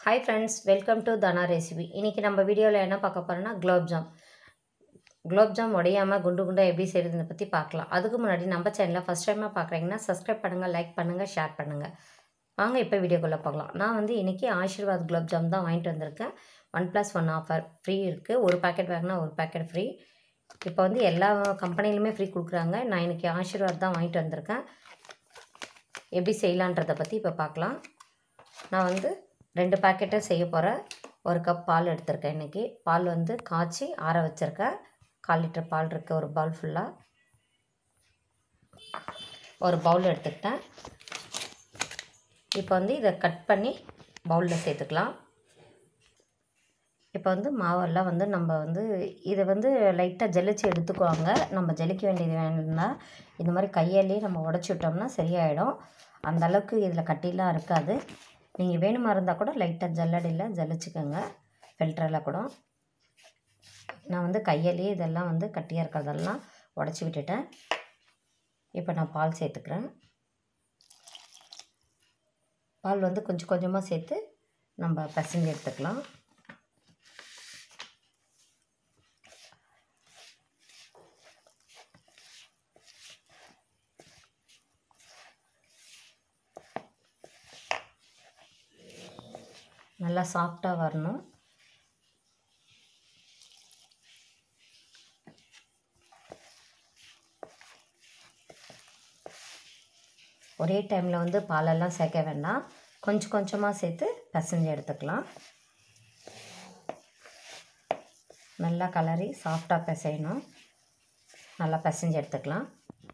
hi friends welcome to Dhana recipe இன்றைக்கி நம்ம வீடியோவில் என்ன பார்க்க போகிறோன்னா குலோப்ஜாம் குலோப்ஜாம் உடையாமல் குண்டு குண்டாக எப்படி செய்கிறதுன்னு பற்றி பார்க்கலாம் அதுக்கு முன்னாடி நம்ம சேனலில் ஃபஸ்ட் டைமாக பார்க்குறீங்கன்னா சப்ஸ்கிரைப் பண்ணுங்கள் லைக் பண்ணுங்கள் ஷேர் பண்ணுங்கள் வாங்க இப்போ வீடியோக்குள்ளே பார்க்கலாம் நான் வந்து இன்றைக்கி ஆசீர்வாத் குலோப்ஜாம் தான் வாங்கிட்டு வந்திருக்கேன் one plus one offer free இருக்குது ஒரு பேக்கெட் வாங்கினா ஒரு பேக்கெட் ஃப்ரீ இப்போ வந்து எல்லா கம்பெனிலுமே ஃப்ரீ கொடுக்குறாங்க நான் இன்றைக்கி ஆசீர்வாத் தான் வாங்கிட்டு வந்திருக்கேன் எப்படி செய்யலான்றதை பற்றி இப்போ பார்க்கலாம் நான் வந்து ரெண்டு பாக்கெட்டை செய்ய போகிறேன் ஒரு கப் பால் எடுத்திருக்கேன் இன்றைக்கி பால் வந்து காய்ச்சி ஆற வச்சுருக்கேன் கால் லிட்டர் பால் இருக்குது ஒரு பவுல் ஃபுல்லாக ஒரு பவுல் எடுத்துக்கிட்டேன் இப்போ வந்து இதை கட் பண்ணி பவுலில் சேர்த்துக்கலாம் இப்போ வந்து மாவெல்லாம் வந்து நம்ம வந்து இதை வந்து லைட்டாக ஜெலிச்சு எடுத்துக்குவாங்க நம்ம ஜெலிக்க வேண்டியது வேணும்னா இந்த மாதிரி கையாலேயே நம்ம உடச்சி விட்டோம்னா சரியாயிடும் அந்த அளவுக்கு இதில் கட்டிலாம் இருக்காது நீங்கள் வேணுமா இருந்தால் கூட லைட்டாக ஜல்லடியில் ஜலிச்சுக்கோங்க ஃபில்டரில் கூட நான் வந்து கையாலேயே இதெல்லாம் வந்து கட்டியாக இருக்கிறதெல்லாம் உடச்சி விட்டுட்டேன் இப்போ நான் பால் சேர்த்துக்கிறேன் பால் வந்து கொஞ்சம் கொஞ்சமாக சேர்த்து நம்ம பிசைஞ்சு எடுத்துக்கலாம் நல்லா சாஃப்டாக வரணும் ஒரே டைமில் வந்து பாலெல்லாம் சேர்க்க வேண்டாம் கொஞ்சம் கொஞ்சமாக சேர்த்து பிசைஞ்சு எடுத்துக்கலாம் நல்லா கலரி சாஃப்டாக பிசையணும் நல்லா பிசைஞ்சு எடுத்துக்கலாம்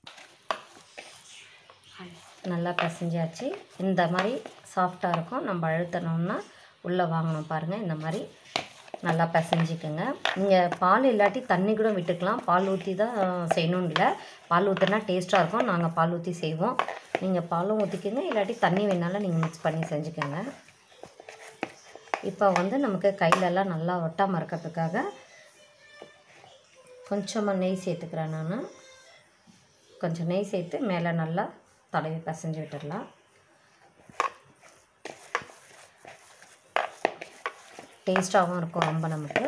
நல்லா பிசைஞ்சாச்சு இந்த மாதிரி சாஃப்டாக இருக்கும் நம்ம அழுத்தணும்னா உள்ளே வாங்கணும் பாருங்கள் இந்த மாதிரி நல்லா பிசைஞ்சிக்கோங்க நீங்கள் பால் இல்லாட்டி தண்ணி கூட விட்டுக்கலாம் பால் ஊற்றி தான் செய்யணும்னு இல்லை பால் ஊற்றினா டேஸ்ட்டாக இருக்கும் நாங்கள் பால் ஊற்றி செய்வோம் நீங்கள் பாலும் ஊற்றிக்கோங்க இல்லாட்டி தண்ணி வேணாலும் நீங்கள் மிக்ஸ் பண்ணி செஞ்சுக்கோங்க இப்போ வந்து நமக்கு கையிலெல்லாம் நல்லா ஒட்டாமல் இருக்கிறதுக்காக கொஞ்சமாக நெய் சேர்த்துக்கிறேன் நான் கொஞ்சம் நெய் சேர்த்து மேலே நல்லா தடவி பிசைஞ்சு விட்டுடலாம் டேஸ்ட்டாகவும் இருக்கும் ரொம்ப நமக்கு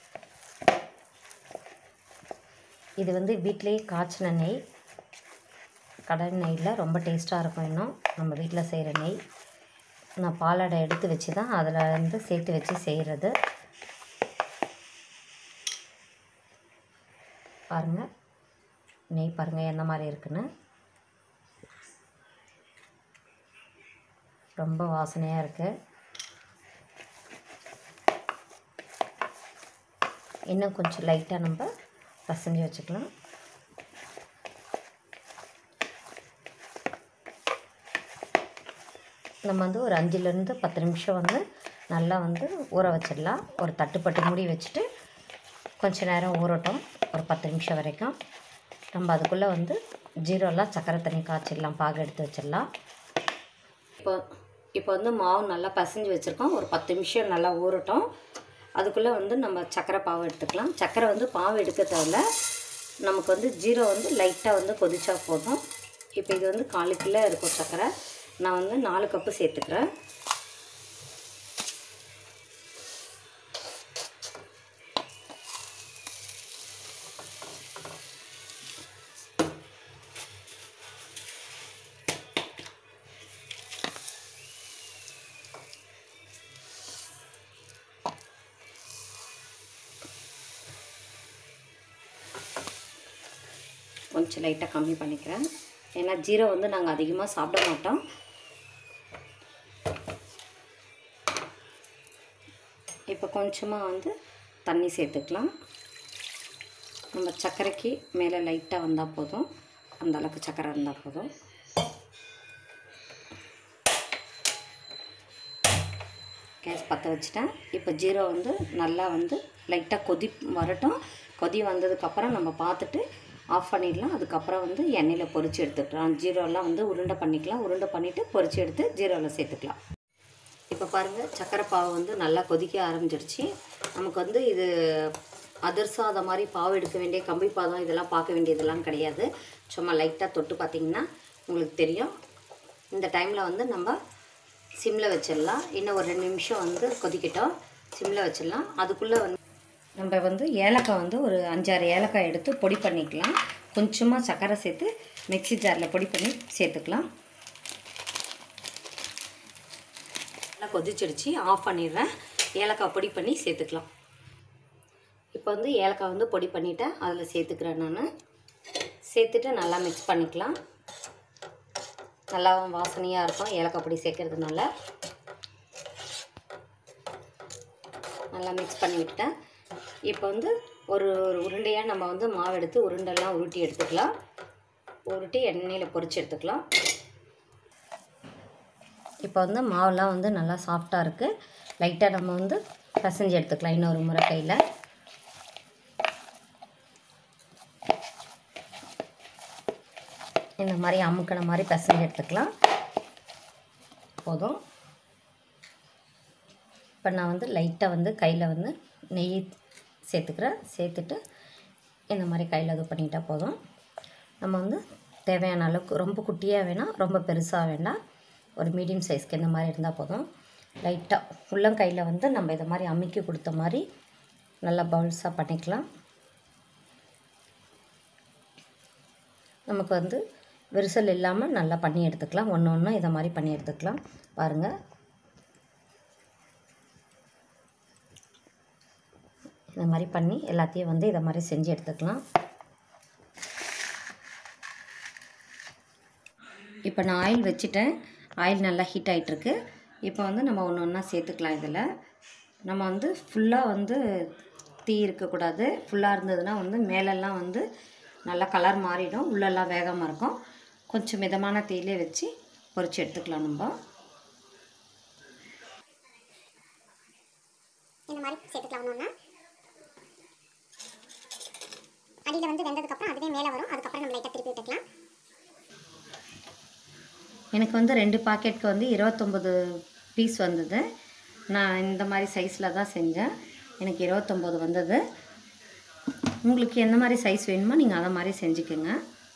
இது வந்து வீட்டிலேயே காய்ச்சின நெய் கடல் நெய்யில் ரொம்ப டேஸ்ட்டாக இருக்கும் இன்னும் நம்ம வீட்டில் செய்கிற நெய் நான் பாலாடை எடுத்து வச்சு தான் அதில் வந்து சேர்த்து வச்சு செய்கிறது பாருங்கள் நெய் பாருங்கள் எந்த மாதிரி இருக்குன்னு ரொம்ப வாசனையாக இருக்குது இன்னும் கொஞ்சம் லைட்டாக நம்ம பசஞ்சு வச்சுக்கலாம் நம்ம வந்து ஒரு அஞ்சுலேருந்து பத்து நிமிஷம் வந்து நல்லா வந்து ஊற வச்சிடலாம் ஒரு தட்டுப்பட்டு மூடி வச்சுட்டு கொஞ்ச நேரம் ஊறட்டும் ஒரு பத்து நிமிஷம் வரைக்கும் நம்ம அதுக்குள்ளே வந்து ஜீரோலாம் சக்கரை தண்ணி காய்ச்சிடலாம் பாகு எடுத்து வச்சிடலாம் இப்போ இப்போ வந்து மாவு நல்லா பசைஞ்சு வச்சுருக்கோம் ஒரு பத்து நிமிஷம் நல்லா ஊறட்டும் அதுக்குள்ளே வந்து நம்ம சக்கரை பாவு எடுத்துக்கலாம் சக்கரை வந்து பாவு எடுக்க தேவையில்ல நமக்கு வந்து ஜீரோ வந்து லைட்டாக வந்து கொதிச்சா போதும் இப்போ இது வந்து காலு கிலோ இருக்கும் சக்கரை நான் வந்து நாலு கப்பு சேர்த்துக்கிறேன் கொஞ்சம் லைட்டாக கம்மி பண்ணிக்கிறேன் ஏன்னா ஜீரோ வந்து நாங்கள் அதிகமாக சாப்பிட மாட்டோம் இப்போ கொஞ்சமாக வந்து தண்ணி சேர்த்துக்கலாம் நம்ம சர்க்கரைக்கு மேலே லைட்டாக வந்தால் போதும் அந்த அளவுக்கு சர்க்கரை இருந்தால் போதும் கேஸ் பற்ற வச்சுட்டேன் இப்போ ஜீரோ வந்து நல்லா வந்து லைட்டாக கொதி வரட்டும் கொதி வந்ததுக்கப்புறம் நம்ம பார்த்துட்டு ஆஃப் பண்ணிடலாம் அதுக்கப்புறம் வந்து எண்ணெயில் பொரித்து எடுத்துக்கலாம் ஜீரோலாம் வந்து உருண்டை பண்ணிக்கலாம் உருண்டை பண்ணிவிட்டு பொரித்து எடுத்து ஜீரோவில் சேர்த்துக்கலாம் இப்போ பாருங்கள் சக்கரை பாவு வந்து நல்லா கொதிக்க ஆரம்பிச்சிருச்சு நமக்கு வந்து இது அதிர்சம் அதை மாதிரி பாவு எடுக்க வேண்டிய கம்பி பாதம் இதெல்லாம் பார்க்க வேண்டியதெல்லாம் கிடையாது சும்மா லைட்டாக தொட்டு பார்த்திங்கன்னா உங்களுக்கு தெரியும் இந்த டைமில் வந்து நம்ம சிம்மில் வச்சிடலாம் இன்னும் ஒரு ரெண்டு நிமிஷம் வந்து கொதிக்கட்டும் சிம்மில் வச்சிடலாம் அதுக்குள்ளே வந்து நம்ம வந்து ஏலக்காய் வந்து ஒரு அஞ்சாறு ஏலக்காய் எடுத்து பொடி பண்ணிக்கலாம் கொஞ்சமாக சர்க்கரை சேர்த்து மிக்ஸி ஜாரில் பொடி பண்ணி சேர்த்துக்கலாம் நல்லா கொதிச்சிடுச்சு ஆஃப் பண்ணிடுறேன் ஏலக்காய் பொடி பண்ணி சேர்த்துக்கலாம் இப்போ வந்து ஏலக்காய் வந்து பொடி பண்ணிவிட்டேன் அதில் சேர்த்துக்கிறேன் நான் சேர்த்துட்டு நல்லா மிக்ஸ் பண்ணிக்கலாம் நல்லா வாசனையாக இருக்கும் ஏலக்காய் பொடி சேர்க்கறதுனால நல்லா மிக்ஸ் பண்ணி விட்டுட்டேன் இப்போ வந்து ஒரு ஒரு உருண்டையாக நம்ம வந்து மாவு எடுத்து உருண்டெல்லாம் உருட்டி எடுத்துக்கலாம் உருட்டி எண்ணெயில் பொரிச்சு எடுத்துக்கலாம் இப்போ வந்து மாவுலாம் வந்து நல்லா சாஃப்டாக இருக்குது லைட்டாக நம்ம வந்து பசைஞ்சு எடுத்துக்கலாம் இன்னொரு முறை கையில் இந்த மாதிரி அமுக்கின மாதிரி பசைஞ்சு எடுத்துக்கலாம் போதும் இப்போ நான் வந்து லைட்டாக வந்து கையில் வந்து நெய் சேர்த்துக்கிறேன் சேர்த்துட்டு இந்த மாதிரி கையில் இது பண்ணிட்டா போதும் நம்ம வந்து தேவையான அளவுக்கு ரொம்ப குட்டியாக வேணாம் ரொம்ப பெருசாக வேண்டாம் ஒரு மீடியம் சைஸ்க்கு இந்த மாதிரி இருந்தால் போதும் லைட்டாக உள்ளங்கையில் வந்து நம்ம இதை மாதிரி அமுக்கி கொடுத்த மாதிரி நல்லா பவுல்ஸாக பண்ணிக்கலாம் நமக்கு வந்து விரிசல் இல்லாமல் நல்லா பண்ணி எடுத்துக்கலாம் ஒன்று ஒன்று இதை மாதிரி பண்ணி எடுத்துக்கலாம் பாருங்கள் இந்த மாதிரி பண்ணி எல்லாத்தையும் வந்து இதை மாதிரி செஞ்சு எடுத்துக்கலாம் இப்போ நான் ஆயில் வச்சுட்டேன் ஆயில் நல்லா ஹீட் ஆகிட்டுருக்கு இப்போ வந்து நம்ம ஒன்று ஒன்றா சேர்த்துக்கலாம் இதில் நம்ம வந்து ஃபுல்லாக வந்து தீ இருக்கக்கூடாது ஃபுல்லாக இருந்ததுன்னா வந்து மேலெல்லாம் வந்து நல்லா கலர் மாறிடும் உள்ளெல்லாம் வேகாமல் இருக்கும் கொஞ்சம் மிதமான தீயிலே வச்சு பொரிச்சு எடுத்துக்கலாம் நம்ம இந்த மாதிரி சேர்த்துக்கலாம் ஒன்று அடியில் வந்து வெந்ததுக்கப்புறம் அதுவே மேலே வரும் அதுக்கப்புறம் நம்ம லைட்டாக திருப்பி விட்டுக்கலாம் எனக்கு வந்து ரெண்டு பாக்கெட்க்கு வந்து இருபத்தொம்பது பீஸ் வந்தது நான் இந்த மாதிரி சைஸில் தான் செஞ்சேன் எனக்கு இருபத்தொம்போது வந்தது உங்களுக்கு எந்த மாதிரி சைஸ் வேணுமோ நீங்கள் அதை மாதிரி செஞ்சுக்கோங்க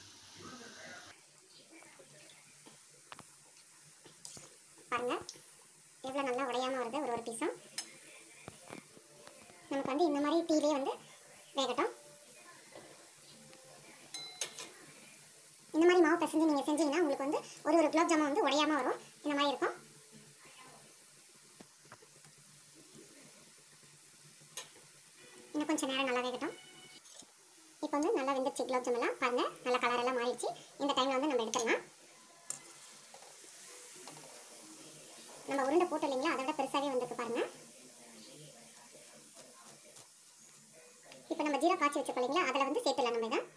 பாருங்க எவ்வளோ நல்லா உடையாம வருது ஒரு ஒரு பீஸும் நமக்கு வந்து இந்த மாதிரி டீலே வந்து வேகட்டும் இந்த மாதிரி மாவு பிசைஞ்சு நீங்கள் செஞ்சீங்கன்னா உங்களுக்கு வந்து ஒரு ஒரு குலோப் ஜாமுன் வந்து உடையாம வரும் இந்த மாதிரி இருக்கும் இன்னும் கொஞ்சம் நேரம் நல்லா வேகட்டும் இப்போ வந்து நல்லா வெந்துச்சு குலோப் ஜாம் எல்லாம் பாருங்க நல்ல கலர் எல்லாம் மாறிடுச்சு இந்த டைமில் வந்து நம்ம எடுத்துடலாம் நம்ம உருண்டை போட்டோம் இல்லைங்களா அதை விட பெருசாகவே வந்திருக்கு பாருங்க இப்போ நம்ம ஜீரா காய்ச்சி வச்சிருக்கோம் இல்லைங்களா அதில் வந்து சேர்த்துலாம் நம்ம இதை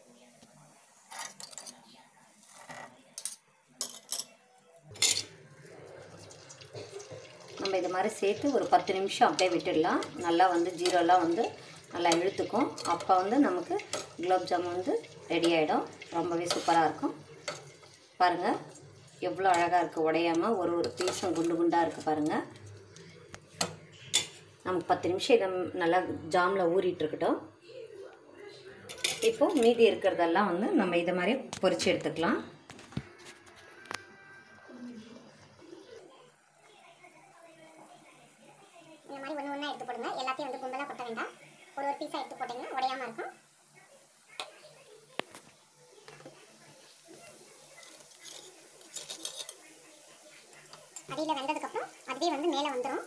நம்ம இது மாதிரி சேர்த்து ஒரு பத்து நிமிஷம் அப்படியே விட்டுடலாம் நல்லா வந்து ஜீரோலாம் வந்து நல்லா இழுத்துக்கும் அப்போ வந்து நமக்கு குலோப் ஜாமுன் வந்து ரெடி ஆகிடும் ரொம்பவே சூப்பராக இருக்கும் பாருங்கள் எவ்வளோ அழகாக இருக்குது உடையாமல் ஒரு ஒரு பீஸும் குண்டு குண்டாக இருக்குது பாருங்கள் நமக்கு பத்து நிமிஷம் இதை நல்லா ஜாமில் ஊறிட்டு இருக்கட்டும் இப்போ மீதி இருக்கிறதெல்லாம் வந்து நம்ம இதை மாதிரி பொரிச்சு எடுத்துக்கலாம் இந்த மாதிரி ஒன்று ஒன்றா எடுத்து போடுங்க எல்லாத்தையும் வந்து கும்பலாக கொட்ட வேண்டாம் ஒரு ஒரு பீஸாக எடுத்து போட்டிங்கன்னா உடையாம இருக்கும் அடியில் வெந்ததுக்கப்புறம் அதுவே வந்து மேலே வந்துடும்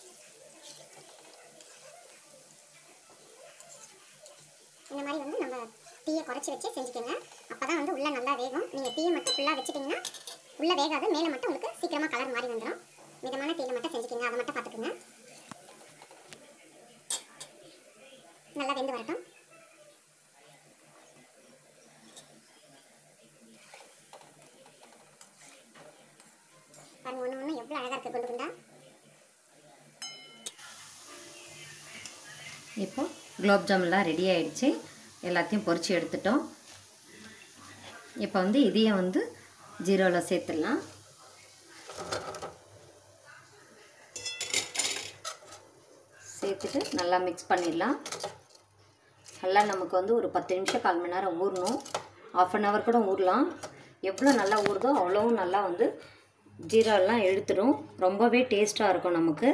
இந்த மாதிரி வந்து நம்ம தீயை குறைச்சி வச்சு செஞ்சுக்கோங்க அப்போ தான் வந்து உள்ளே நல்லா வேகும் நீங்கள் தீயை மட்டும் ஃபுல்லாக வச்சுட்டிங்கன்னா உள்ளே வேகாது மேலே மட்டும் உங்களுக்கு சீக்கிரமாக கலர் மாறி வந்துடும் மிதமான தீயில் மட்டும் செஞ்சுக்கோங்க அதை மட்டும் பார்த்துக்குங்க நல்லா வெந்து வரட்டும் பாருங்க ஒன்று ஒன்று எவ்வளோ அழகாக இருக்குது குண்டு குண்டா இப்போ குலோப் ஜாமுன்லாம் ரெடி ஆயிடுச்சு எல்லாத்தையும் பொரிச்சு எடுத்துட்டோம் இப்போ வந்து இதையும் வந்து ஜீரோவில் சேர்த்துடலாம் சேர்த்துட்டு நல்லா மிக்ஸ் பண்ணிடலாம் நல்லா நமக்கு வந்து ஒரு பத்து நிமிஷம் கால் மணி நேரம் ஊறணும் ஆஃப் அன் ஹவர் கூட ஊறலாம் எவ்வளோ நல்லா ஊறுதோ அவ்வளோவும் நல்லா வந்து ஜீராலாம் எடுத்துடும் ரொம்பவே டேஸ்ட்டாக இருக்கும் நமக்கு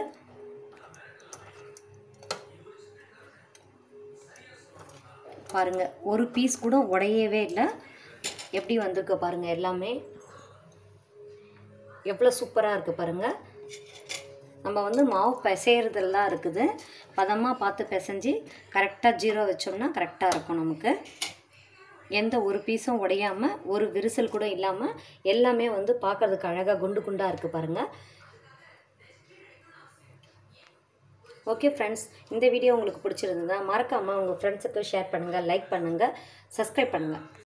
பாருங்கள் ஒரு பீஸ் கூட உடையவே இல்லை எப்படி வந்திருக்கு பாருங்கள் எல்லாமே எவ்வளோ சூப்பராக இருக்குது பாருங்கள் நம்ம வந்து மாவு பிசைகிறதெல்லாம் இருக்குது பதமாக பார்த்து பிசைஞ்சு கரெக்டாக ஜீரோ வச்சோம்னா கரெக்டாக இருக்கும் நமக்கு எந்த ஒரு பீஸும் உடையாமல் ஒரு விரிசல் கூட இல்லாமல் எல்லாமே வந்து பார்க்குறதுக்கு அழகாக குண்டு குண்டாக இருக்குது பாருங்கள் ஓகே ஃப்ரெண்ட்ஸ் இந்த வீடியோ உங்களுக்கு பிடிச்சிருந்ததா மறக்காமல் உங்கள் ஃப்ரெண்ட்ஸுக்கு ஷேர் பண்ணுங்கள் லைக் பண்ணுங்கள் சப்ஸ்கிரைப் பண்ணுங்கள்